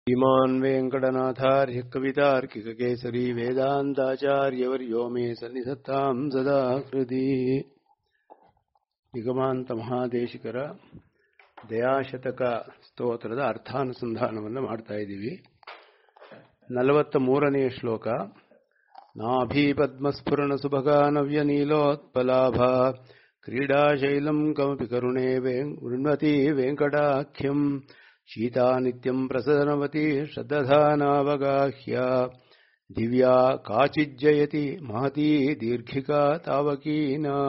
श्रीमान् वेङ्कटनाथार्य कवितार्किककेसरी वेदान्ताचार्यवर्यो मे सन्निधत्ताम् सदा हृदि ನಿಗಮಾಂತ ಮಹಾದೇಶಿಕರ ದಯಾಶತಕ ಸ್ತೋತ್ರದ ಅರ್ಥಾನುಸಂಧಾನವನ್ನು ಮಾಡ್ತಾ ಇದ್ದೀವಿ ನಲವತ್ತ ಮೂರನೆಯ ಶ್ಲೋಕ ನಾಭಿ ಪದ್ಮಸ್ಫುರಣ ಸುಭಗ ನವ್ಯ ನೀಲೋತ್ಪಲಾಭ ಕ್ರೀಡಾಶೈಲಂ ಕಮಪಿ ಕರುಣೆ ವೃಣ್ವತಿ ವೆಂಕಟಾಖ್ಯಂ ಶೀತಾ ನಿತ್ಯಂ ಪ್ರಸದನವತಿ ಶ್ರದ್ಧಾನಾವಗಾಹ್ಯ ದಿವ್ಯಾ ಕಾಚಿಜ್ಜಯತಿ ಮಹತೀ ದೀರ್ಘಿಕಾ ತಾವಕೀನಾ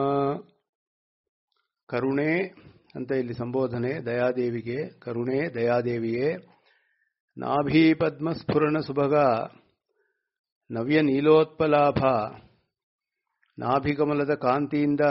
ಕರುಣೆ ಅಂತ ಇಲ್ಲಿ ಸಂಬೋಧನೆ ದಯಾದೇವಿಗೆ ಕರುಣೆ ದಯಾದೇವಿಯೇ ನಾಭಿ ಪದ್ಮಸ್ಫುರಣ ಸುಭಗ ನವ್ಯ ನೀಲೋತ್ಪಲಾಭ ನಾಭಿಕಮಲದ ಕಾಂತಿಯಿಂದ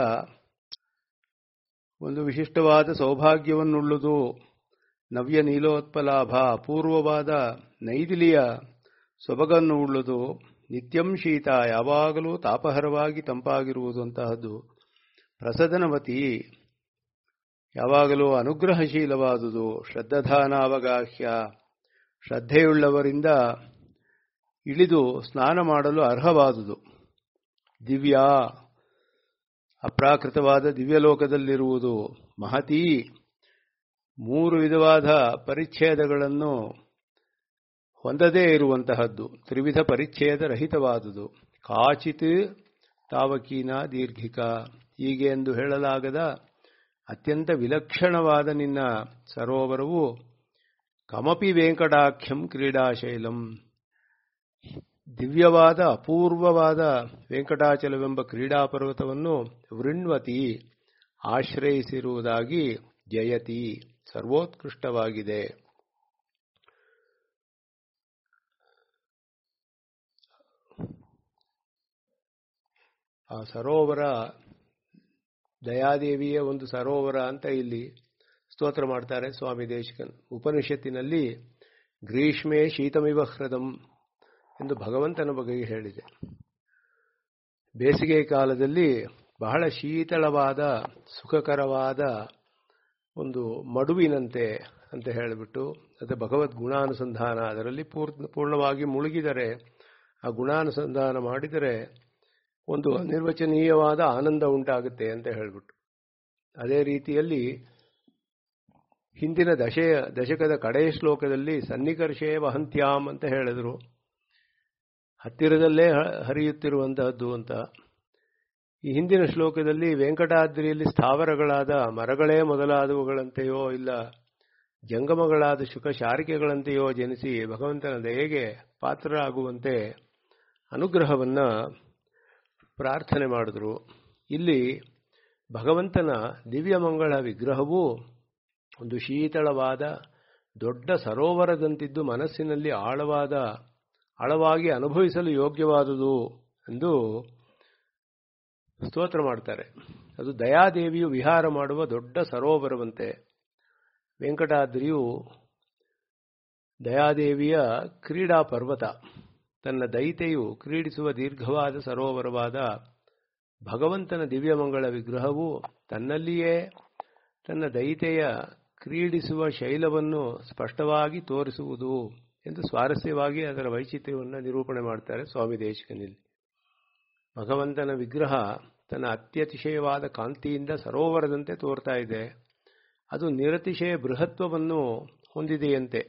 ಒಂದು ವಿಶಿಷ್ಟವಾದ ಸೌಭಾಗ್ಯವನ್ನುಳ್ಳುದು ನವ್ಯ ನೀಲೋತ್ಪಲಾಭ ಅಪೂರ್ವವಾದ ನೈದಿಲಿಯ ಸೊಬಗನ್ನು ಉಳ್ಳುದು ನಿತ್ಯಂ ಶೀತ ಯಾವಾಗಲೂ ತಾಪಹರವಾಗಿ ತಂಪಾಗಿರುವುದು ಅಂತಹದ್ದು ಪ್ರಸದನವತಿ ಯಾವಾಗಲೂ ಅನುಗ್ರಹಶೀಲವಾದುದು ಶ್ರದ್ಧಾನಾವಗಾಹ್ಯ ಶ್ರದ್ಧೆಯುಳ್ಳವರಿಂದ ಇಳಿದು ಸ್ನಾನ ಮಾಡಲು ಅರ್ಹವಾದುದು ದಿವ್ಯ ಅಪ್ರಾಕೃತವಾದ ದಿವ್ಯಲೋಕದಲ್ಲಿರುವುದು ಮಹತೀ ಮೂರು ವಿಧವಾದ ಪರಿಚ್ಛೇದಗಳನ್ನು ಹೊಂದದೇ ಇರುವಂತಹದ್ದು ತ್ರಿವಿಧ ಪರಿಚ್ಛೇದ ರಹಿತವಾದುದು ಕಾಚಿತ್ ತಾವಕೀನ ದೀರ್ಘಿಕ ಹೀಗೆ ಎಂದು ಹೇಳಲಾಗದ ಅತ್ಯಂತ ವಿಲಕ್ಷಣವಾದ ನಿನ್ನ ಸರೋವರವು ಕಮಪಿ ವೆಂಕಟಾಖ್ಯಂ ಕ್ರೀಡಾಶೈಲಂ ದಿವ್ಯವಾದ ಅಪೂರ್ವವಾದ ವೆಂಕಟಾಚಲವೆಂಬ ಕ್ರೀಡಾ ಪರ್ವತವನ್ನು ವೃಣ್ವತಿ ಆಶ್ರಯಿಸಿರುವುದಾಗಿ ಜಯತಿ ಸರ್ವೋತ್ಕೃಷ್ಟವಾಗಿದೆ ಆ ಸರೋವರ ದಯಾದೇವಿಯ ಒಂದು ಸರೋವರ ಅಂತ ಇಲ್ಲಿ ಸ್ತೋತ್ರ ಮಾಡ್ತಾರೆ ಸ್ವಾಮಿ ದೇಶಿಕನ್ ಉಪನಿಷತ್ತಿನಲ್ಲಿ ಗ್ರೀಷ್ಮೆ ಶೀತಮಿವ ಹೃದಂ ಎಂದು ಭಗವಂತನ ಬಗೆಗೆ ಹೇಳಿದೆ ಬೇಸಿಗೆ ಕಾಲದಲ್ಲಿ ಬಹಳ ಶೀತಳವಾದ ಸುಖಕರವಾದ ಒಂದು ಮಡುವಿನಂತೆ ಅಂತ ಹೇಳಿಬಿಟ್ಟು ಅದು ಭಗವದ್ ಗುಣಾನುಸಂಧಾನ ಅದರಲ್ಲಿ ಪೂರ್ಣ ಪೂರ್ಣವಾಗಿ ಮುಳುಗಿದರೆ ಆ ಗುಣಾನುಸಂಧಾನ ಮಾಡಿದರೆ ಒಂದು ನಿರ್ವಚನೀಯವಾದ ಆನಂದ ಉಂಟಾಗುತ್ತೆ ಅಂತ ಹೇಳಿಬಿಟ್ಟು ಅದೇ ರೀತಿಯಲ್ಲಿ ಹಿಂದಿನ ದಶೆಯ ದಶಕದ ಕಡೆಯ ಶ್ಲೋಕದಲ್ಲಿ ಸನ್ನಿಕರ್ಷೇ ವಹಂತ್ಯಾಮ್ ಅಂತ ಹೇಳಿದ್ರು ಹತ್ತಿರದಲ್ಲೇ ಹರಿಯುತ್ತಿರುವಂತಹದ್ದು ಅಂತ ಈ ಹಿಂದಿನ ಶ್ಲೋಕದಲ್ಲಿ ವೆಂಕಟಾದ್ರಿಯಲ್ಲಿ ಸ್ಥಾವರಗಳಾದ ಮರಗಳೇ ಮೊದಲಾದವುಗಳಂತೆಯೋ ಇಲ್ಲ ಜಂಗಮಗಳಾದ ಶುಕ ಶಾರಿಕೆಗಳಂತೆಯೋ ಜನಿಸಿ ಭಗವಂತನ ದಯೆಗೆ ಪಾತ್ರರಾಗುವಂತೆ ಅನುಗ್ರಹವನ್ನ ಪ್ರಾರ್ಥನೆ ಮಾಡಿದ್ರು ಇಲ್ಲಿ ಭಗವಂತನ ದಿವ್ಯಮಂಗಳ ವಿಗ್ರಹವು ಒಂದು ಶೀತಳವಾದ ದೊಡ್ಡ ಸರೋವರದಂತಿದ್ದು ಮನಸ್ಸಿನಲ್ಲಿ ಆಳವಾದ ಆಳವಾಗಿ ಅನುಭವಿಸಲು ಯೋಗ್ಯವಾದುದು ಎಂದು ಸ್ತೋತ್ರ ಮಾಡ್ತಾರೆ ಅದು ದಯಾದೇವಿಯು ವಿಹಾರ ಮಾಡುವ ದೊಡ್ಡ ಸರೋವರವಂತೆ ವೆಂಕಟಾದ್ರಿಯು ದಯಾದೇವಿಯ ಕ್ರೀಡಾ ಪರ್ವತ ತನ್ನ ದೈತೆಯು ಕ್ರೀಡಿಸುವ ದೀರ್ಘವಾದ ಸರೋವರವಾದ ಭಗವಂತನ ದಿವ್ಯಮಂಗಳ ವಿಗ್ರಹವು ತನ್ನಲ್ಲಿಯೇ ತನ್ನ ದೈತೆಯ ಕ್ರೀಡಿಸುವ ಶೈಲವನ್ನು ಸ್ಪಷ್ಟವಾಗಿ ತೋರಿಸುವುದು ಎಂದು ಸ್ವಾರಸ್ಯವಾಗಿ ಅದರ ವೈಚಿತ್ರ್ಯವನ್ನು ನಿರೂಪಣೆ ಮಾಡ್ತಾರೆ ಸ್ವಾಮಿ ದೇಶಿಕನಲ್ಲಿ ಭಗವಂತನ ವಿಗ್ರಹ ತನ್ನ ಅತ್ಯತಿಶಯವಾದ ಕಾಂತಿಯಿಂದ ಸರೋವರದಂತೆ ತೋರ್ತಾ ಇದೆ ಅದು ನಿರತಿಶಯ ಬೃಹತ್ವವನ್ನು ಹೊಂದಿದೆಯಂತೆ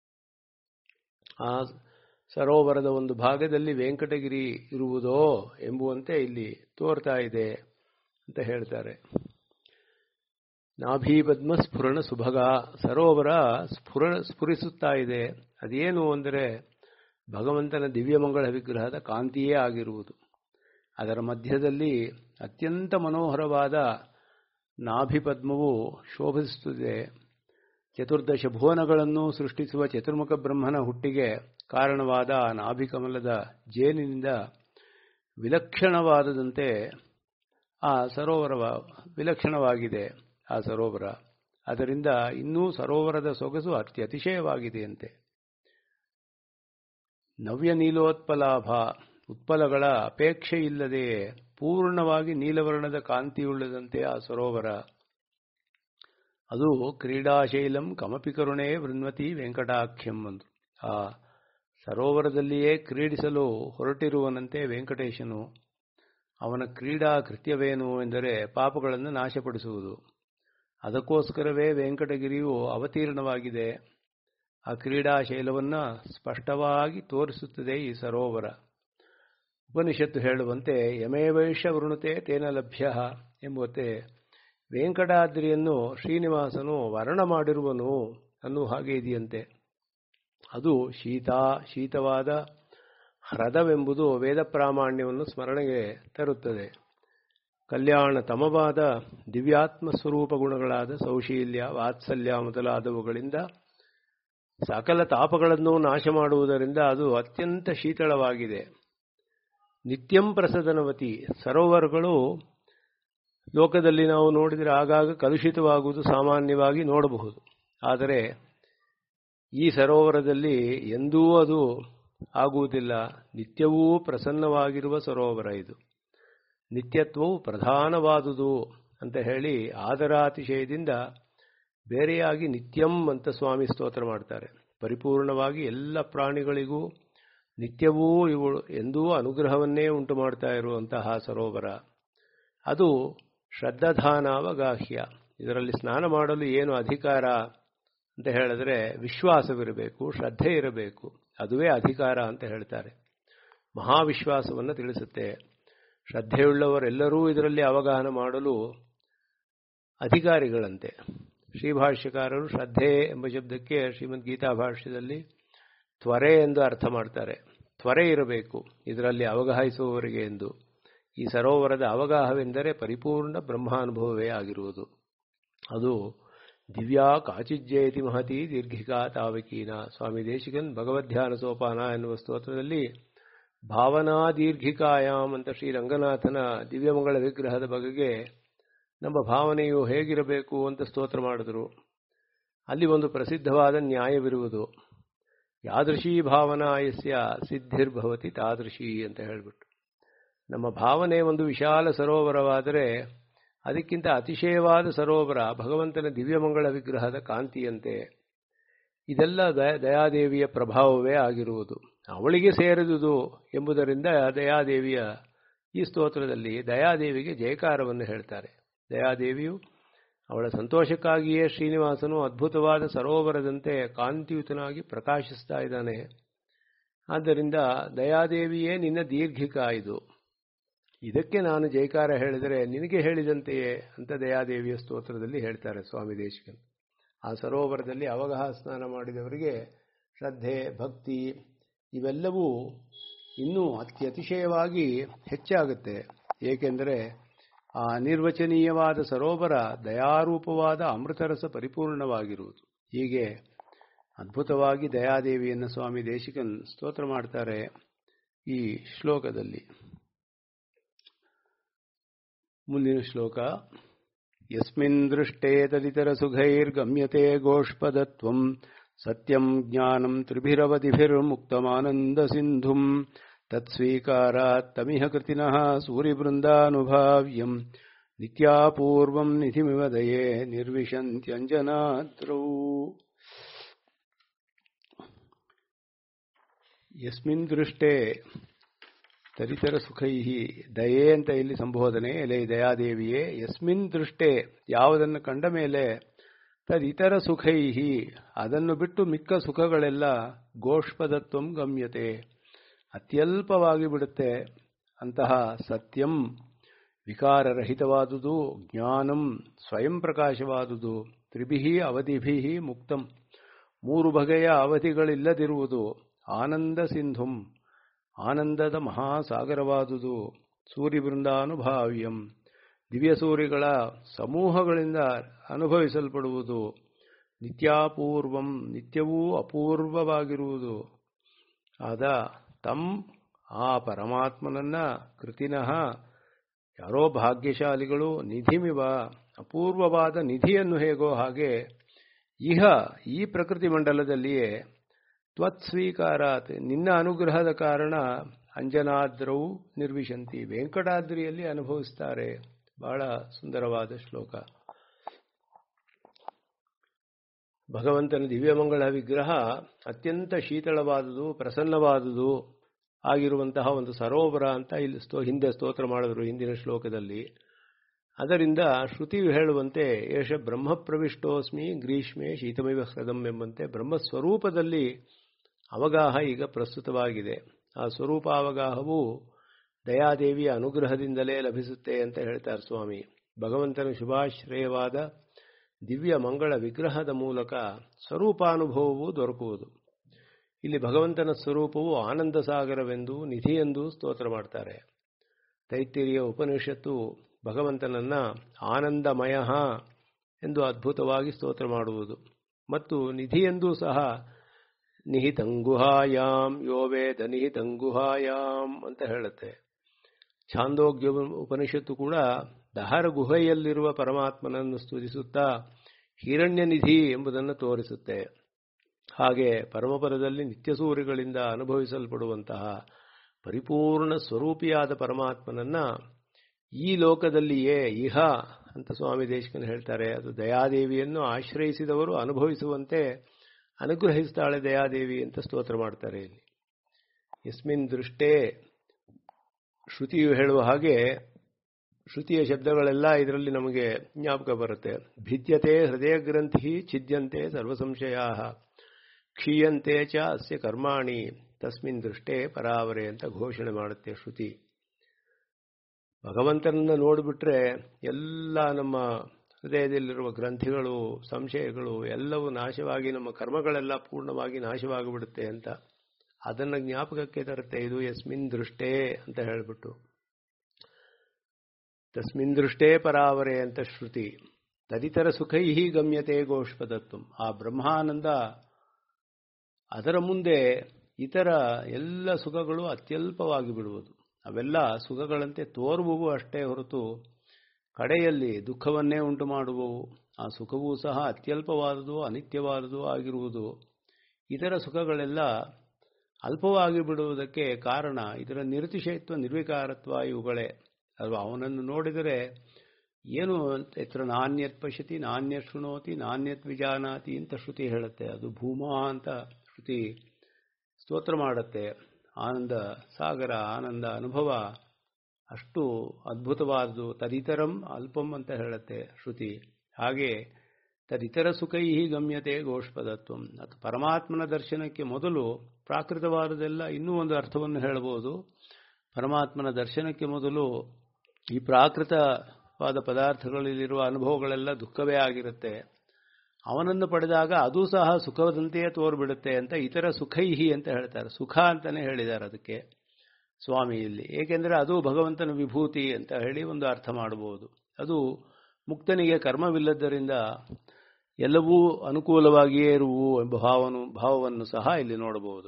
ಆ ಸರೋವರದ ಒಂದು ಭಾಗದಲ್ಲಿ ವೆಂಕಟಗಿರಿ ಇರುವುದೋ ಎಂಬುವಂತೆ ಇಲ್ಲಿ ತೋರ್ತಾ ಇದೆ ಅಂತ ಹೇಳ್ತಾರೆ ನಾಭಿ ಪದ್ಮ ಸ್ಫುರಣ ಸುಭಗ ಸರೋವರ ಸ್ಫುರ ಸ್ಫುರಿಸುತ್ತಾ ಇದೆ ಅದೇನು ಅಂದರೆ ಭಗವಂತನ ದಿವ್ಯಮಂಗಳ ವಿಗ್ರಹದ ಕಾಂತಿಯೇ ಆಗಿರುವುದು ಅದರ ಮಧ್ಯದಲ್ಲಿ ಅತ್ಯಂತ ಮನೋಹರವಾದ ನಾಭಿಪದ್ಮವು ಶೋಭಿಸುತ್ತಿದೆ ಚತುರ್ದಶ ಭುವನಗಳನ್ನು ಸೃಷ್ಟಿಸುವ ಚತುರ್ಮುಖ ಬ್ರಹ್ಮನ ಹುಟ್ಟಿಗೆ ಕಾರಣವಾದ ಆ ನಾಭಿಕಮಲದ ಜೇನಿನಿಂದ ವಿಲಕ್ಷಣವಾದದಂತೆ ಆ ಸರೋವರ ವಿಲಕ್ಷಣವಾಗಿದೆ ಆ ಸರೋವರ ಅದರಿಂದ ಇನ್ನೂ ಸರೋವರದ ಸೊಗಸು ಅತ್ಯತಿಶಯವಾಗಿದೆಯಂತೆ ನವ್ಯ ನೀಲೋತ್ಪಲಾಭ ಉತ್ಪಲಗಳ ಅಪೇಕ್ಷೆ ಇಲ್ಲದೆಯೇ ಪೂರ್ಣವಾಗಿ ನೀಲವರ್ಣದ ಕಾಂತಿಯುಳ್ಳದಂತೆ ಆ ಸರೋವರ ಅದು ಕ್ರೀಡಾಶೈಲಂ ಕಮಪಿ ಕರುಣೆ ವೃನ್ವತಿ ವೆಂಕಟಾಖ್ಯಂ ಅಂದು ಆ ಸರೋವರದಲ್ಲಿಯೇ ಕ್ರೀಡಿಸಲು ಹೊರಟಿರುವನಂತೆ ವೆಂಕಟೇಶನು ಅವನ ಕ್ರೀಡಾ ಕೃತ್ಯವೇನು ಎಂದರೆ ಪಾಪಗಳನ್ನು ನಾಶಪಡಿಸುವುದು ಅದಕ್ಕೋಸ್ಕರವೇ ವೆಂಕಟಗಿರಿಯು ಅವತೀರ್ಣವಾಗಿದೆ ಆ ಕ್ರೀಡಾ ಶೈಲವನ್ನು ಸ್ಪಷ್ಟವಾಗಿ ತೋರಿಸುತ್ತದೆ ಈ ಸರೋವರ ಉಪನಿಷತ್ತು ಹೇಳುವಂತೆ ಯಮೇವೈಷ ವೃಣುತೆ ತೇನ ಲಭ್ಯ ಎಂಬುತ್ತೆ ವೆಂಕಟಾದ್ರಿಯನ್ನು ಶ್ರೀನಿವಾಸನು ವರ್ಣ ಮಾಡಿರುವನು ಅನ್ನುವ ಹಾಗೆ ಇದೆಯಂತೆ ಅದು ಶೀತ ಶೀತವಾದ ಹ್ರದವೆಂಬುದು ವೇದ ಪ್ರಾಮಾಣ್ಯವನ್ನು ಸ್ಮರಣೆಗೆ ತರುತ್ತದೆ ಕಲ್ಯಾಣ ತಮವಾದ ದಿವ್ಯಾತ್ಮ ಸ್ವರೂಪ ಗುಣಗಳಾದ ಸೌಶೀಲ್ಯ ವಾತ್ಸಲ್ಯ ಮೊದಲಾದವುಗಳಿಂದ ಸಕಲ ತಾಪಗಳನ್ನು ನಾಶ ಮಾಡುವುದರಿಂದ ಅದು ಅತ್ಯಂತ ಶೀತಳವಾಗಿದೆ ನಿತ್ಯಂ ಪ್ರಸದನವತಿ ಸರೋವರಗಳು ಲೋಕದಲ್ಲಿ ನಾವು ನೋಡಿದರೆ ಆಗಾಗ ಕಲುಷಿತವಾಗುವುದು ಸಾಮಾನ್ಯವಾಗಿ ನೋಡಬಹುದು ಆದರೆ ಈ ಸರೋವರದಲ್ಲಿ ಎಂದೂ ಅದು ಆಗುವುದಿಲ್ಲ ನಿತ್ಯವೂ ಪ್ರಸನ್ನವಾಗಿರುವ ಸರೋವರ ಇದು ನಿತ್ಯತ್ವವು ಪ್ರಧಾನವಾದುದು ಅಂತ ಹೇಳಿ ಆದರಾತಿಶಯದಿಂದ ಬೇರೆಯಾಗಿ ನಿತ್ಯಂ ಅಂತ ಸ್ವಾಮಿ ಸ್ತೋತ್ರ ಮಾಡ್ತಾರೆ ಪರಿಪೂರ್ಣವಾಗಿ ಎಲ್ಲ ಪ್ರಾಣಿಗಳಿಗೂ ನಿತ್ಯವೂ ಇವಳು ಎಂದೂ ಅನುಗ್ರಹವನ್ನೇ ಉಂಟು ಮಾಡ್ತಾ ಇರುವಂತಹ ಸರೋವರ ಅದು ಶ್ರದ್ಧಾನಾವಗಾಹ್ಯ ಇದರಲ್ಲಿ ಸ್ನಾನ ಮಾಡಲು ಏನು ಅಧಿಕಾರ ಅಂತ ಹೇಳಿದ್ರೆ ವಿಶ್ವಾಸವಿರಬೇಕು ಶ್ರದ್ಧೆ ಇರಬೇಕು ಅದುವೇ ಅಧಿಕಾರ ಅಂತ ಹೇಳ್ತಾರೆ ಮಹಾವಿಶ್ವಾಸವನ್ನು ತಿಳಿಸುತ್ತೆ ಶ್ರದ್ಧೆಯುಳ್ಳವರೆಲ್ಲರೂ ಇದರಲ್ಲಿ ಅವಗಾಹನ ಮಾಡಲು ಅಧಿಕಾರಿಗಳಂತೆ ಶ್ರೀಭಾಷ್ಯಕಾರರು ಶ್ರದ್ಧೆ ಎಂಬ ಶಬ್ದಕ್ಕೆ ಶ್ರೀಮದ್ ಗೀತಾ ಭಾಷ್ಯದಲ್ಲಿ ತ್ವರೆ ಎಂದು ಅರ್ಥ ಮಾಡ್ತಾರೆ ತ್ವರೆ ಇರಬೇಕು ಇದರಲ್ಲಿ ಅವಗಾಹಿಸುವವರಿಗೆ ಎಂದು ಈ ಸರೋವರದ ಅವಗಾಹವೆಂದರೆ ಪರಿಪೂರ್ಣ ಬ್ರಹ್ಮಾನುಭವವೇ ಆಗಿರುವುದು ಅದು ದಿವ್ಯಾ ಕಾಚಿಜ್ಜೇತಿ ಮಹತಿ ದೀರ್ಘಿಕಾ ತಾವಕೀನ ಸ್ವಾಮಿ ದೇಶಿಕನ್ ಭಗವದ್ಧ್ಯಾನ ಸೋಪಾನ ಎನ್ನುವ ಸ್ತೋತ್ರದಲ್ಲಿ ಭಾವನಾ ದೀರ್ಘಿಕಾಯಾಮ್ ಅಂತ ಶ್ರೀ ರಂಗನಾಥನ ದಿವ್ಯಮಂಗಳ ವಿಗ್ರಹದ ಬಗೆಗೆ ನಮ್ಮ ಭಾವನೆಯು ಹೇಗಿರಬೇಕು ಅಂತ ಸ್ತೋತ್ರ ಮಾಡಿದರು ಅಲ್ಲಿ ಒಂದು ಪ್ರಸಿದ್ಧವಾದ ನ್ಯಾಯವಿರುವುದು ಯಾದೃಶೀ ಭಾವನಾ ಯಸ್ಯ ಸಿದ್ಧಿರ್ಭವತಿ ತಾದೃಶಿ ಅಂತ ಹೇಳಿಬಿಟ್ಟು ನಮ್ಮ ಭಾವನೆ ಒಂದು ವಿಶಾಲ ಸರೋವರವಾದರೆ ಅದಕ್ಕಿಂತ ಅತಿಶಯವಾದ ಸರೋವರ ಭಗವಂತನ ದಿವ್ಯಮಂಗಳ ವಿಗ್ರಹದ ಕಾಂತಿಯಂತೆ ಇದೆಲ್ಲ ದಯಾದೇವಿಯ ಪ್ರಭಾವವೇ ಆಗಿರುವುದು ಅವಳಿಗೆ ಸೇರಿದುದು ಎಂಬುದರಿಂದ ದಯಾದೇವಿಯ ಈ ಸ್ತೋತ್ರದಲ್ಲಿ ದಯಾದೇವಿಗೆ ಜಯಕಾರವನ್ನು ಹೇಳ್ತಾರೆ ದಯಾದೇವಿಯು ಅವಳ ಸಂತೋಷಕ್ಕಾಗಿಯೇ ಶ್ರೀನಿವಾಸನು ಅದ್ಭುತವಾದ ಸರೋವರದಂತೆ ಕಾಂತಿಯುತನಾಗಿ ಪ್ರಕಾಶಿಸ್ತಾ ಇದ್ದಾನೆ ಆದ್ದರಿಂದ ದಯಾದೇವಿಯೇ ನಿನ್ನ ದೀರ್ಘಿಕ ಇದು ಇದಕ್ಕೆ ನಾನು ಜೈಕಾರ ಹೇಳಿದರೆ ನಿನಗೆ ಹೇಳಿದಂತೆಯೇ ಅಂತ ದಯಾದೇವಿಯ ಸ್ತೋತ್ರದಲ್ಲಿ ಹೇಳ್ತಾರೆ ಸ್ವಾಮಿ ದೇಶಕನ್ ಆ ಸರೋವರದಲ್ಲಿ ಅವಗಾಹ ಸ್ನಾನ ಮಾಡಿದವರಿಗೆ ಶ್ರದ್ಧೆ ಭಕ್ತಿ ಇವೆಲ್ಲವೂ ಇನ್ನೂ ಅತ್ಯತಿಶಯವಾಗಿ ಹೆಚ್ಚಾಗುತ್ತೆ ಏಕೆಂದರೆ ಆ ನಿರ್ವಚನೀಯವಾದ ಸರೋವರ ದಯಾರೂಪವಾದ ಅಮೃತರಸ ಪರಿಪೂರ್ಣವಾಗಿರುವುದು ಹೀಗೆ ಅದ್ಭುತವಾಗಿ ದಯಾದೇವಿಯನ್ನು ಸ್ವಾಮಿ ದೇಶಿಕನ್ ಸ್ತೋತ್ರ ಮಾಡ್ತಾರೆ ಈ ಶ್ಲೋಕದಲ್ಲಿ ಮುಂದಿನ ಶ್ಲೋಕ ಯಸ್ಮಿನ್ ದೃಷ್ಟೇ ತದಿತರ ಸುಖೈರ್ಗಮ್ಯತೆ ಗೋಷ್ಪದತ್ವಂ ಸತ್ಯಂ ಜ್ಞಾನಂ ತ್ರಿಭಿರವಧಿಭಿರ್ಮುಕ್ತಮಾನಂದ ಸಿಂಧುಂ ತತ್ಸ್ವೀಕಾರಾತ್ ತಮಿಹ ಕೃತಿನಃ ಸೂರಿವೃಂದಾನುಭಾವ್ಯಂ ನಿತ್ಯಾಪೂರ್ವಂ ನಿಧಿಮಿವ ದಯೇ ನಿರ್ವಿಶಂತ್ಯಂಜನಾದ್ರೌ ಯಸ್ಮಿನ್ ದೃಷ್ಟೇ ತರಿತರ ಸುಖೈ ದಯೆ ಅಂತ ಇಲ್ಲಿ ಸಂಬೋಧನೆ ಎಲೆ ದಯಾದೇವಿಯೇ ಯಸ್ಮಿನ್ ದೃಷ್ಟೇ ಯಾವುದನ್ನು ಕಂಡ ಮೇಲೆ ತದಿತರ ಸುಖೈ ಅದನ್ನು ಬಿಟ್ಟು ಮಿಕ್ಕ ಸುಖಗಳೆಲ್ಲ ಗೋಷ್ಪದತ್ವಂ ಗಮ್ಯತೆ ಅತ್ಯಲ್ಪವಾಗಿ ಬಿಡುತ್ತೆ ಅಂತಹ ಸತ್ಯಂ ವಿಕಾರರಹಿತವಾದುದು ಜ್ಞಾನಂ ಸ್ವಯಂ ಪ್ರಕಾಶವಾದುದು ತ್ರಿಭಿಹಿ ಅವಧಿಭಿ ಮುಕ್ತಂ ಮೂರು ಬಗೆಯ ಅವಧಿಗಳಿಲ್ಲದಿರುವುದು ಆನಂದ ಸಿಂಧುಂ ಆನಂದದ ಮಹಾಸಾಗರವಾದುದು ಸೂರ್ಯವೃಂದಾನುಭಾವ್ಯಂ ದಿವ್ಯಸೂರಿಗಳ ಸಮೂಹಗಳಿಂದ ಅನುಭವಿಸಲ್ಪಡುವುದು ನಿತ್ಯಾಪೂರ್ವಂ ನಿತ್ಯವೂ ಅಪೂರ್ವವಾಗಿರುವುದು ಆದ ತಮ್ ಆ ಪರಮಾತ್ಮನನ್ನ ಕೃತಿನಃ ಯಾರೋ ಭಾಗ್ಯಶಾಲಿಗಳು ನಿಧಿಮಿವ ಅಪೂರ್ವವಾದ ನಿಧಿಯನ್ನು ಹೇಗೋ ಹಾಗೆ ಇಹ ಈ ಪ್ರಕೃತಿ ಮಂಡಲದಲ್ಲಿಯೇ ತ್ವತ್ಸ್ವೀಕಾರಾತ್ ನಿನ್ನ ಅನುಗ್ರಹದ ಕಾರಣ ಅಂಜನಾದ್ರವು ನಿರ್ವಿಶಂತಿ ವೆಂಕಟಾದ್ರಿಯಲ್ಲಿ ಅನುಭವಿಸ್ತಾರೆ ಬಹಳ ಸುಂದರವಾದ ಶ್ಲೋಕ ಭಗವಂತನ ದಿವ್ಯಮಂಗಳ ವಿಗ್ರಹ ಅತ್ಯಂತ ಶೀತಳವಾದುದು ಪ್ರಸನ್ನವಾದುದು ಆಗಿರುವಂತಹ ಒಂದು ಸರೋವರ ಅಂತ ಇಲ್ಲಿ ಸ್ತೋ ಹಿಂದೆ ಸ್ತೋತ್ರ ಮಾಡಿದ್ರು ಹಿಂದಿನ ಶ್ಲೋಕದಲ್ಲಿ ಅದರಿಂದ ಶ್ರುತಿಯು ಹೇಳುವಂತೆ ಏಷ ಬ್ರಹ್ಮಪ್ರವಿಷ್ಟೋಸ್ಮಿ ಗ್ರೀಷ್ಮೆ ಶೀತಮಿವ ಹೃದಂ ಎಂಬಂತೆ ಬ್ರಹ್ಮಸ್ವರೂಪದಲ್ಲಿ ಅವಗಾಹ ಈಗ ಪ್ರಸ್ತುತವಾಗಿದೆ ಆ ಸ್ವರೂಪ ಅವಗಾಹವು ದಯಾದೇವಿಯ ಅನುಗ್ರಹದಿಂದಲೇ ಲಭಿಸುತ್ತೆ ಅಂತ ಹೇಳ್ತಾರೆ ಸ್ವಾಮಿ ಭಗವಂತನ ಶುಭಾಶ್ರಯವಾದ ದಿವ್ಯ ಮಂಗಳ ವಿಗ್ರಹದ ಮೂಲಕ ಸ್ವರೂಪಾನುಭವವು ದೊರಕುವುದು ಇಲ್ಲಿ ಭಗವಂತನ ಸ್ವರೂಪವು ಆನಂದ ಸಾಗರವೆಂದು ನಿಧಿಯೆಂದು ಸ್ತೋತ್ರ ಮಾಡ್ತಾರೆ ತೈತ್ತಿರಿಯ ಉಪನಿಷತ್ತು ಭಗವಂತನನ್ನ ಆನಂದಮಯ ಎಂದು ಅದ್ಭುತವಾಗಿ ಸ್ತೋತ್ರ ಮಾಡುವುದು ಮತ್ತು ನಿಧಿಯೆಂದೂ ಸಹ ನಿಹಿತಂಗುಹಾಯಾಮ್ ಯೋವೇದ ನಿಹಿತಂಗುಹಾಯಾಮ್ ಅಂತ ಹೇಳುತ್ತೆ ಛಾಂದೋಗ್ಯ ಉಪನಿಷತ್ತು ಕೂಡ ದಹರ ಗುಹೆಯಲ್ಲಿರುವ ಪರಮಾತ್ಮನನ್ನು ಸ್ತುತಿಸುತ್ತಾ ಹಿರಣ್ಯ ನಿಧಿ ಎಂಬುದನ್ನು ತೋರಿಸುತ್ತೆ ಹಾಗೆ ಪರಮಪದದಲ್ಲಿ ನಿತ್ಯಸೂರಿಗಳಿಂದ ಅನುಭವಿಸಲ್ಪಡುವಂತಹ ಪರಿಪೂರ್ಣ ಸ್ವರೂಪಿಯಾದ ಪರಮಾತ್ಮನನ್ನ ಈ ಲೋಕದಲ್ಲಿಯೇ ಇಹ ಅಂತ ಸ್ವಾಮಿ ದೇಶಕನ್ ಹೇಳ್ತಾರೆ ಅದು ದಯಾದೇವಿಯನ್ನು ಆಶ್ರಯಿಸಿದವರು ಅನುಭವಿಸುವಂತೆ ಅನುಗ್ರಹಿಸ್ತಾಳೆ ದಯಾದೇವಿ ಅಂತ ಸ್ತೋತ್ರ ಮಾಡ್ತಾರೆ ಇಲ್ಲಿ ಯಸ್ಮಿನ್ ದೃಷ್ಟೇ ಶ್ರುತಿಯು ಹೇಳುವ ಹಾಗೆ ಶ್ರುತಿಯ ಶಬ್ದಗಳೆಲ್ಲ ಇದರಲ್ಲಿ ನಮಗೆ ಜ್ಞಾಪಕ ಬರುತ್ತೆ ಭಿದ್ಯತೆ ಹೃದಯ ಗ್ರಂಥಿ ಛಿದ್ಯಂತೆ ಸರ್ವಸಂಶಯಾ ಕ್ಷೀಯಂತೆ ಚ ಅಸ್ಯ ಕರ್ಮಾಣಿ ತಸ್ಮಿನ್ ದೃಷ್ಟೇ ಪರಾವರೆ ಅಂತ ಘೋಷಣೆ ಮಾಡುತ್ತೆ ಶ್ರುತಿ ಭಗವಂತನನ್ನ ನೋಡಿಬಿಟ್ರೆ ಎಲ್ಲ ನಮ್ಮ ಹೃದಯದಲ್ಲಿರುವ ಗ್ರಂಥಿಗಳು ಸಂಶಯಗಳು ಎಲ್ಲವೂ ನಾಶವಾಗಿ ನಮ್ಮ ಕರ್ಮಗಳೆಲ್ಲ ಪೂರ್ಣವಾಗಿ ನಾಶವಾಗಿಬಿಡುತ್ತೆ ಅಂತ ಅದನ್ನು ಜ್ಞಾಪಕಕ್ಕೆ ತರುತ್ತೆ ಇದು ಯಸ್ಮಿನ್ ದೃಷ್ಟೇ ಅಂತ ಹೇಳಿಬಿಟ್ಟು ತಸ್ಮಿನ್ ದೃಷ್ಟೇ ಪರಾವರೆ ಅಂತ ಶ್ರುತಿ ತದಿತರ ಸುಖೈ ಗಮ್ಯತೆ ಗೋಷ್ಪದತ್ವ ಆ ಬ್ರಹ್ಮಾನಂದ ಅದರ ಮುಂದೆ ಇತರ ಎಲ್ಲ ಸುಖಗಳು ಅತ್ಯಲ್ಪವಾಗಿ ಬಿಡುವುದು ಅವೆಲ್ಲ ಸುಖಗಳಂತೆ ತೋರುವವು ಅಷ್ಟೇ ಹೊರತು ಕಡೆಯಲ್ಲಿ ದುಃಖವನ್ನೇ ಉಂಟು ಮಾಡುವವು ಆ ಸುಖವೂ ಸಹ ಅತ್ಯಲ್ಪವಾದುದು ಅನಿತ್ಯವಾದುದು ಆಗಿರುವುದು ಇತರ ಸುಖಗಳೆಲ್ಲ ಅಲ್ಪವಾಗಿ ಬಿಡುವುದಕ್ಕೆ ಕಾರಣ ಇದರ ನಿರತಿಶಯತ್ವ ನಿರ್ವಿಕಾರತ್ವ ಇವುಗಳೇ ಅಲ್ವಾ ಅವನನ್ನು ನೋಡಿದರೆ ಏನು ಎತ್ರ ನಾಣ್ಯತ್ ಪಶ್ಯತಿ ನಾಣ್ಯತ್ ಶೃಣೋತಿ ನಾಣ್ಯತ್ ವಿಜಾನಾತಿ ಅಂತ ಶ್ರುತಿ ಹೇಳುತ್ತೆ ಅದು ಭೂಮಾ ಅಂತ ಶ್ರುತಿ ಸ್ತೋತ್ರ ಮಾಡುತ್ತೆ ಆನಂದ ಸಾಗರ ಆನಂದ ಅನುಭವ ಅಷ್ಟು ಅದ್ಭುತವಾದುದು ತದಿತರಂ ಅಲ್ಪಂ ಅಂತ ಹೇಳುತ್ತೆ ಶ್ರುತಿ ಹಾಗೆ ತದಿತರ ಸುಖೈ ಗಮ್ಯತೆ ಗೋಷ್ಪದತ್ವಂ ಅದು ಪರಮಾತ್ಮನ ದರ್ಶನಕ್ಕೆ ಮೊದಲು ಪ್ರಾಕೃತವಾದದೆಲ್ಲ ಇನ್ನೂ ಒಂದು ಅರ್ಥವನ್ನು ಹೇಳಬಹುದು ಪರಮಾತ್ಮನ ದರ್ಶನಕ್ಕೆ ಮೊದಲು ಈ ಪ್ರಾಕೃತವಾದ ಪದಾರ್ಥಗಳಲ್ಲಿರುವ ಅನುಭವಗಳೆಲ್ಲ ದುಃಖವೇ ಆಗಿರುತ್ತೆ ಅವನನ್ನು ಪಡೆದಾಗ ಅದು ಸಹ ಸುಖದಂತೆಯೇ ತೋರ್ಬಿಡುತ್ತೆ ಅಂತ ಇತರ ಸುಖೈಹಿ ಅಂತ ಹೇಳ್ತಾರೆ ಸುಖ ಅಂತಾನೆ ಹೇಳಿದ್ದಾರೆ ಅದಕ್ಕೆ ಸ್ವಾಮಿ ಇಲ್ಲಿ ಏಕೆಂದರೆ ಅದು ಭಗವಂತನ ವಿಭೂತಿ ಅಂತ ಹೇಳಿ ಒಂದು ಅರ್ಥ ಮಾಡಬಹುದು ಅದು ಮುಕ್ತನಿಗೆ ಕರ್ಮವಿಲ್ಲದ್ದರಿಂದ ಎಲ್ಲವೂ ಅನುಕೂಲವಾಗಿಯೇ ಇರುವು ಎಂಬ ಭಾವನು ಭಾವವನ್ನು ಸಹ ಇಲ್ಲಿ ನೋಡಬಹುದು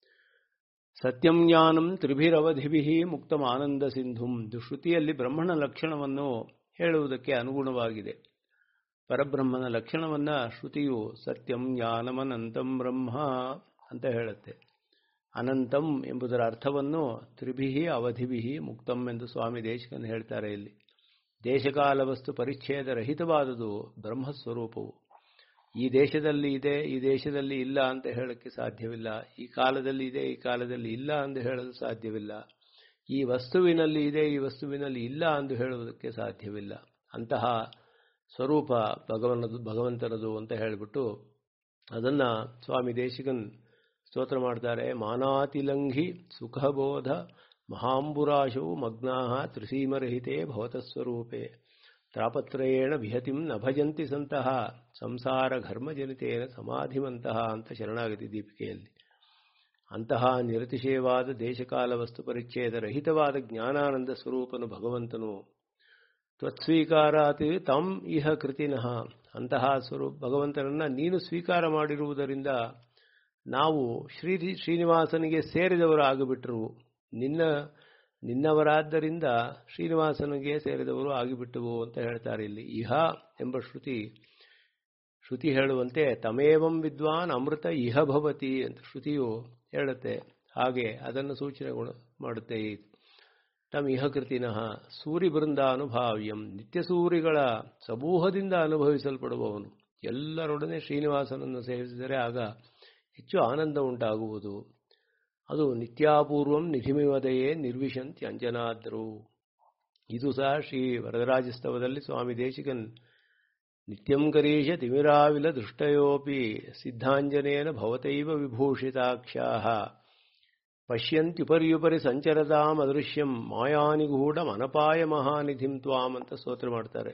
ಸತ್ಯಂ ಜ್ಞಾನಂ ತ್ರಿಭಿರವಧಿಭಿ ಮುಕ್ತಂ ಆನಂದ ಸಿಂಧುಂ ಶ್ರುತಿಯಲ್ಲಿ ಬ್ರಹ್ಮಣ ಲಕ್ಷಣವನ್ನು ಹೇಳುವುದಕ್ಕೆ ಅನುಗುಣವಾಗಿದೆ ಪರಬ್ರಹ್ಮನ ಲಕ್ಷಣವನ್ನ ಶ್ರುತಿಯು ಸತ್ಯಂ ಜ್ಞಾನಮನಂತಂ ಬ್ರಹ್ಮ ಅಂತ ಹೇಳುತ್ತೆ ಅನಂತಂ ಎಂಬುದರ ಅರ್ಥವನ್ನು ತ್ರಿಭಿಹಿ ಅವಧಿಭಿಹಿ ಮುಕ್ತಂ ಎಂದು ಸ್ವಾಮಿ ದೇಶಕನ್ ಹೇಳ್ತಾರೆ ಇಲ್ಲಿ ದೇಶಕಾಲ ವಸ್ತು ಪರಿಚ್ಛೇದ ರಹಿತವಾದುದು ಬ್ರಹ್ಮಸ್ವರೂಪವು ಈ ದೇಶದಲ್ಲಿ ಇದೆ ಈ ದೇಶದಲ್ಲಿ ಇಲ್ಲ ಅಂತ ಹೇಳಕ್ಕೆ ಸಾಧ್ಯವಿಲ್ಲ ಈ ಕಾಲದಲ್ಲಿ ಇದೆ ಈ ಕಾಲದಲ್ಲಿ ಇಲ್ಲ ಎಂದು ಹೇಳಲು ಸಾಧ್ಯವಿಲ್ಲ ಈ ವಸ್ತುವಿನಲ್ಲಿ ಇದೆ ಈ ವಸ್ತುವಿನಲ್ಲಿ ಇಲ್ಲ ಎಂದು ಹೇಳುವುದಕ್ಕೆ ಸಾಧ್ಯವಿಲ್ಲ ಅಂತಹ ಸ್ವರೂಪ ಭಗವನದು ಭಗವಂತನದು ಅಂತ ಹೇಳಿಬಿಟ್ಟು ಅದನ್ನ ಸ್ವಾಮಿ ದೇಶಿಕನ್ ಸ್ತೋತ್ರ ಮಾಡ್ತಾರೆ ಮಾನಾತಿಲಂಘಿ ಸುಖಬೋಧ ಮಹಾಂಬುರಾಶವು ಮಗ್ನಾ ತ್ರಿಸೀಮರಹಿತೆ ಭವತಸ್ವರೂಪೇ ತಾಪತ್ರಯೇಣ ವಿಹತಿಂ ನ ಭಜಂತಿ ಸಂತಹ ಸಂಸಾರ ಘರ್ಮಜನಿತೇನ ಸಮಾಧಿಮಂತಹ ಅಂತ ಶರಣಾಗತಿ ದೀಪಿಕೆಯಲ್ಲಿ ಅಂತಹ ನಿರತಿಶಯವಾದ ದೇಶಕಾಲ ವಸ್ತು ಪರಿಚ್ಛೇದ ರಹಿತವಾದ ಜ್ಞಾನಾನಂದ ಸ್ವರೂಪನು ಭಗವಂತನು ತ್ವತ್ಸ್ವೀಕಾರಾತಿ ತಂ ಇಹ ಕೃತಿನಃ ಅಂತಹ ಸ್ವರೂಪ ಭಗವಂತನನ್ನ ನೀನು ಸ್ವೀಕಾರ ಮಾಡಿರುವುದರಿಂದ ನಾವು ಶ್ರೀ ಶ್ರೀನಿವಾಸನಿಗೆ ಸೇರಿದವರು ಆಗಿಬಿಟ್ರು ನಿನ್ನ ನಿನ್ನವರಾದ್ದರಿಂದ ಶ್ರೀನಿವಾಸನಿಗೆ ಸೇರಿದವರು ಆಗಿಬಿಟ್ಟವು ಅಂತ ಹೇಳ್ತಾರೆ ಇಲ್ಲಿ ಇಹ ಎಂಬ ಶ್ರುತಿ ಶ್ರುತಿ ಹೇಳುವಂತೆ ತಮೇವಂ ವಿದ್ವಾನ್ ಅಮೃತ ಇಹ ಭವತಿ ಅಂತ ಶ್ರುತಿಯು ಹೇಳುತ್ತೆ ಹಾಗೆ ಅದನ್ನು ಸೂಚನೆ ಮಾಡುತ್ತೆ ಈ ತಮ್ ಇಹ ಕೃತಿನಃ ಸೂರಿ ಬೃಂದಾನುಭಾವ್ಯಂ ನಿತ್ಯ ಸೂರಿಗಳ ಸಮೂಹದಿಂದ ಅನುಭವಿಸಲ್ಪಡುವವನು ಎಲ್ಲರೊಡನೆ ಶ್ರೀನಿವಾಸನನ್ನು ಸೇವಿಸಿದರೆ ಆಗ ಹೆಚ್ಚು ಆನಂದ ಉಂಟಾಗುವುದು ಅದು ನಿತ್ಯಾಪೂರ್ವಂ ನಿಧಿಮಿವದಯೇ ನಿರ್ವಿಶಂತಿ ಅಂಜನಾದ್ರು ಇದು ಸಹ ಶ್ರೀ ವರದರಾಜಸ್ತವದಲ್ಲಿ ಸ್ವಾಮಿ ದೇಶಿಕನ್ ನಿತ್ಯಂ ಕರೀಶ ತಿಮಿರಾವಿಲ ದೃಷ್ಟಯೋಪಿ ಸಿದ್ಧಾಂಜನೇನ ಭವತೈವ ವಿಭೂಷಿತಾಕ್ಷಾಹ ಪಶ್ಯಂತ್ಯುಪರ್ಯುಪರಿ ಸಂಚರತಾಂ ಅದೃಶ್ಯಂ ಮಾಯಾನಿಗೂಢ ಮನಪಾಯ ಮಹಾನಿಧಿಂ ತ್ವಾಂ ಅಂತ ಸ್ತೋತ್ರ ಮಾಡ್ತಾರೆ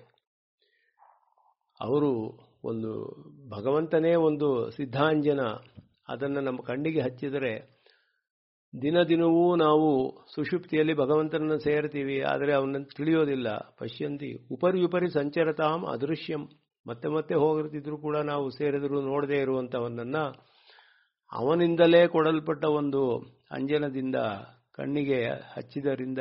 ಅವರು ಒಂದು ಭಗವಂತನೇ ಒಂದು ಸಿದ್ಧಾಂಜನ ಅದನ್ನು ನಮ್ಮ ಕಣ್ಣಿಗೆ ಹಚ್ಚಿದರೆ ದಿನ ದಿನವೂ ನಾವು ಸುಷುಪ್ತಿಯಲ್ಲಿ ಭಗವಂತನನ್ನು ಸೇರ್ತೀವಿ ಆದರೆ ಅವನನ್ನು ತಿಳಿಯೋದಿಲ್ಲ ಪಶ್ಯಂತಿ ಉಪರಿ ಉಪರಿ ಸಂಚರತಾಂ ಅದೃಶ್ಯಂ ಮತ್ತೆ ಮತ್ತೆ ಹೋಗಿರ್ತಿದ್ರು ಕೂಡ ನಾವು ಸೇರಿದ್ರು ನೋಡದೇ ಇರುವಂಥವನನ್ನ ಅವನಿಂದಲೇ ಕೊಡಲ್ಪಟ್ಟ ಒಂದು ಅಂಜನದಿಂದ ಕಣ್ಣಿಗೆ ಹಚ್ಚಿದರಿಂದ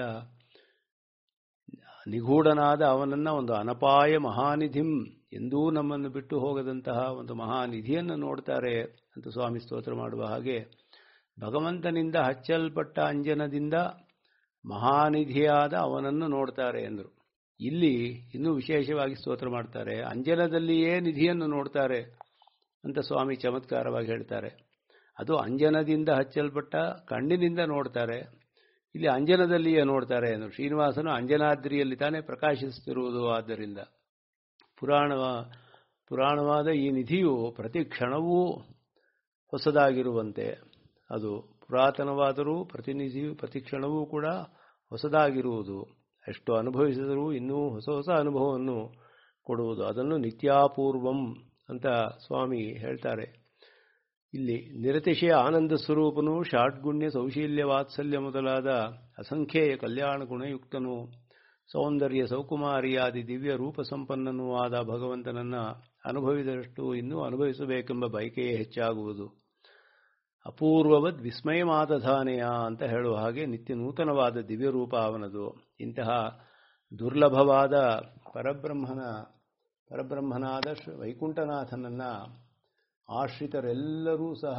ನಿಗೂಢನಾದ ಅವನನ್ನ ಒಂದು ಅನಪಾಯ ಮಹಾನಿಧಿಂ ಎಂದೂ ನಮ್ಮನ್ನು ಬಿಟ್ಟು ಹೋಗದಂತಹ ಒಂದು ಮಹಾನಿಧಿಯನ್ನು ನೋಡ್ತಾರೆ ಅಂತ ಸ್ವಾಮಿ ಸ್ತೋತ್ರ ಮಾಡುವ ಹಾಗೆ ಭಗವಂತನಿಂದ ಹಚ್ಚಲ್ಪಟ್ಟ ಅಂಜನದಿಂದ ಮಹಾನಿಧಿಯಾದ ಅವನನ್ನು ನೋಡ್ತಾರೆ ಎಂದರು ಇಲ್ಲಿ ಇನ್ನೂ ವಿಶೇಷವಾಗಿ ಸ್ತೋತ್ರ ಮಾಡ್ತಾರೆ ಅಂಜನದಲ್ಲಿಯೇ ನಿಧಿಯನ್ನು ನೋಡ್ತಾರೆ ಅಂತ ಸ್ವಾಮಿ ಚಮತ್ಕಾರವಾಗಿ ಹೇಳ್ತಾರೆ ಅದು ಅಂಜನದಿಂದ ಹಚ್ಚಲ್ಪಟ್ಟ ಕಣ್ಣಿನಿಂದ ನೋಡ್ತಾರೆ ಇಲ್ಲಿ ಅಂಜನದಲ್ಲಿಯೇ ನೋಡ್ತಾರೆ ಎಂದರು ಶ್ರೀನಿವಾಸನು ಅಂಜನಾದ್ರಿಯಲ್ಲಿ ತಾನೇ ಪ್ರಕಾಶಿಸುತ್ತಿರುವುದು ಆದ್ದರಿಂದ ಪುರಾಣವ ಪುರಾಣವಾದ ಈ ನಿಧಿಯು ಪ್ರತಿ ಕ್ಷಣವೂ ಹೊಸದಾಗಿರುವಂತೆ ಅದು ಪುರಾತನವಾದರೂ ಪ್ರತಿನಿಧಿಯು ಪ್ರತಿ ಕ್ಷಣವೂ ಕೂಡ ಹೊಸದಾಗಿರುವುದು ಎಷ್ಟು ಅನುಭವಿಸಿದರೂ ಇನ್ನೂ ಹೊಸ ಹೊಸ ಅನುಭವವನ್ನು ಕೊಡುವುದು ಅದನ್ನು ನಿತ್ಯಾಪೂರ್ವಂ ಅಂತ ಸ್ವಾಮಿ ಹೇಳ್ತಾರೆ ಇಲ್ಲಿ ನಿರತಿಶಯ ಆನಂದ ಸ್ವರೂಪನು ಷಾಡ್ಗುಣ್ಯ ಸೌಶೀಲ್ಯ ವಾತ್ಸಲ್ಯ ಮೊದಲಾದ ಅಸಂಖ್ಯೇಯ ಕಲ್ಯಾಣ ಗುಣಯುಕ್ತನು ಸೌಂದರ್ಯ ಸೌಕುಮಾರಿಯಾದಿ ದಿವ್ಯ ರೂಪ ಸಂಪನ್ನನೂ ಆದ ಭಗವಂತನನ್ನ ಅನುಭವಿದಷ್ಟು ಇನ್ನೂ ಅನುಭವಿಸಬೇಕೆಂಬ ಬಯಕೆಯೇ ಹೆಚ್ಚಾಗುವುದು ಅಪೂರ್ವವದ್ ವಿಸ್ಮಯಮಾದಧಾನೆಯ ಅಂತ ಹೇಳುವ ಹಾಗೆ ನಿತ್ಯ ನೂತನವಾದ ದಿವ್ಯ ರೂಪ ಅವನದು ಇಂತಹ ದುರ್ಲಭವಾದ ಪರಬ್ರಹ್ಮನ ಪರಬ್ರಹ್ಮನಾದ ವೈಕುಂಠನಾಥನನ್ನ ಆಶ್ರಿತರೆಲ್ಲರೂ ಸಹ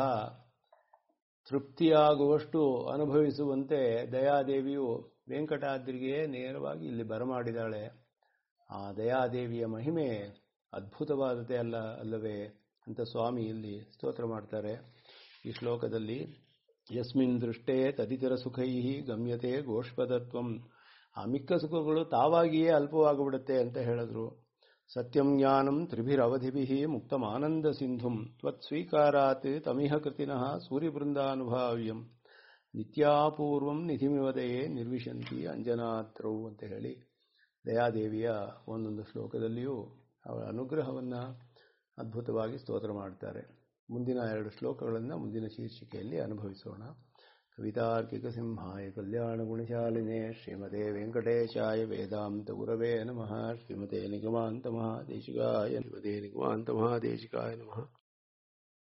ತೃಪ್ತಿಯಾಗುವಷ್ಟು ಅನುಭವಿಸುವಂತೆ ದಯಾದೇವಿಯು ವೆಂಕಟಾದ್ರಿಗೆ ನೇರವಾಗಿ ಇಲ್ಲಿ ಬರಮಾಡಿದಾಳೆ ಆ ದಯಾದೇವಿಯ ಮಹಿಮೆ ಅದ್ಭುತವಾದತೆ ಅಲ್ಲ ಅಲ್ಲವೇ ಅಂತ ಸ್ವಾಮಿ ಇಲ್ಲಿ ಸ್ತೋತ್ರ ಮಾಡ್ತಾರೆ ಈ ಶ್ಲೋಕದಲ್ಲಿ ಯಸ್ಮಿನ್ ದೃಷ್ಟೇ ತದಿತರ ಸುಖೈ ಗಮ್ಯತೆ ಗೋಷ್ಪದತ್ವಂ ಆ ಮಿಕ್ಕ ಸುಖಗಳು ತಾವಾಗಿಯೇ ಅಲ್ಪವಾಗಿಬಿಡುತ್ತೆ ಅಂತ ಹೇಳಿದ್ರು ಸತ್ಯಂ ಜ್ಞಾನಂ ತ್ರಿಭಿರವಧಿಭಿ ಮುಕ್ತಮಾನಂದ ಸಿಂಧುಂ ತ್ವತ್ಸ್ವೀಕಾರಾತ್ ತಮಿಹ ಕೃತಿನಃ ಸೂರ್ಯಬೃಂದಾನುಭಾವ್ಯಂ ನಿತ್ಯಾಪೂರ್ವಂ ನಿಧಿಮಿವದಯೇ ನಿರ್ವಿಶಂತಿ ಅಂಜನಾತ್ರೌ ಅಂತ ಹೇಳಿ ದಯಾದೇವಿಯ ಒಂದೊಂದು ಶ್ಲೋಕದಲ್ಲಿಯೂ ಅವಳ ಅನುಗ್ರಹವನ್ನು ಅದ್ಭುತವಾಗಿ ಸ್ತೋತ್ರ ಮಾಡ್ತಾರೆ ಮುಂದಿನ ಎರಡು ಶ್ಲೋಕಗಳನ್ನು ಮುಂದಿನ ಶೀರ್ಷಿಕೆಯಲ್ಲಿ ಅನುಭವಿಸೋಣ ಕವಿತಾರ್ಕಿಕ ಸಿಂಹಾಯ ಕಲ್ಯಾಣ ಗುಣಶಾಲಿನೇ ಶ್ರೀಮತೆ ವೆಂಕಟೇಶಾಯ ವೇದಾಂತ ಗುರವೇ ನಮಃ ಶ್ರೀಮತೆ ನಿಗಮಾಂತ ಮಹಾದೇಶಿಕಾಯ ಶ್ರೀಮತೆ ನಿಗಮಾಂತ ಮಹಾದೇಶಿಕಾಯ ನಮಃ